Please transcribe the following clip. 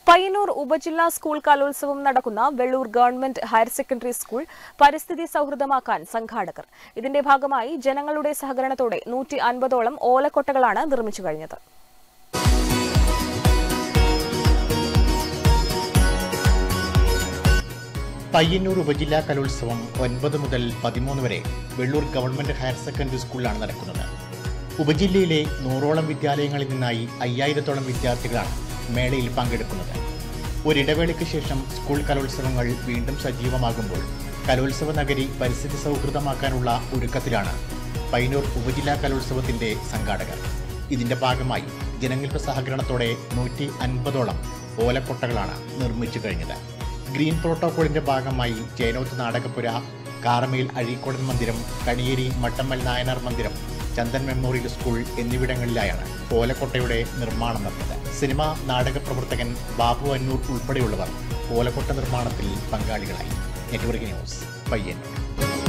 പയ്യന്നൂർ ഉപജില്ലാ സ്കൂൾ കലോത്സവം നടക്കുന്ന Vellur government higher secondary school പരിസ്ഥിതി സൗഹൃദമാക്കാൻ സംഘാടകർ ഇതിന്റെ ഭാഗമായി ജനങ്ങളുടെ സഹകരണത്തോടെ നൂറ്റി അൻപതോളം ഓലക്കൊട്ടകളാണ് നിർമ്മിച്ചു കഴിഞ്ഞത് പയ്യന്നൂർ ഉപജില്ലാ കലോത്സവം ഒൻപത് മുതൽ പതിമൂന്ന് വരെ വെള്ളൂർ ഗവൺമെന്റ് ഹയർ സെക്കൻഡറി സ്കൂളിലാണ് നടക്കുന്നത് ഉപജില്ലയിലെ നൂറോളം വിദ്യാലയങ്ങളിൽ നിന്നായി അയ്യായിരത്തോളം വിദ്യാർത്ഥികളാണ് മേളയിൽ പങ്കെടുക്കുന്നത് ഒരിടവേളയ്ക്ക് ശേഷം സ്കൂൾ കലോത്സവങ്ങൾ വീണ്ടും സജീവമാകുമ്പോൾ കലോത്സവ നഗരി പരിസ്ഥിതി സൗഹൃദമാക്കാനുള്ള ഒരുക്കത്തിലാണ് പയ്യന്നൂർ ഉപജില്ലാ കലോത്സവത്തിന്റെ സംഘാടകർ ഇതിന്റെ ഭാഗമായി ജനങ്ങളുടെ സഹകരണത്തോടെ നൂറ്റി അൻപതോളം ഓലക്കൊട്ടകളാണ് നിർമ്മിച്ചു കഴിഞ്ഞത് ഗ്രീൻ പ്രോട്ടോകോളിന്റെ ഭാഗമായി ചേനോത്ത് നാടകപ്പുര കാറമേൽ അഴീക്കോടൻ മന്ദിരം കണിയേരി മട്ടമ്മൽ നായനാർ മന്ദിരം ചന്ദൻ മെമ്മോറിയൽ സ്കൂൾ എന്നിവിടങ്ങളിലായാണ് ഓലക്കൊട്ടയുടെ നിർമ്മാണം നടന്നത് സിനിമ നാടക പ്രവർത്തകൻ ബാബു അന്നൂർ ഉൾപ്പെടെയുള്ളവർ ഓലക്കൊട്ട നിർമ്മാണത്തിൽ പങ്കാളികളായി നെറ്റ്വർക്ക് ന്യൂസ് പയ്യന്നൂർ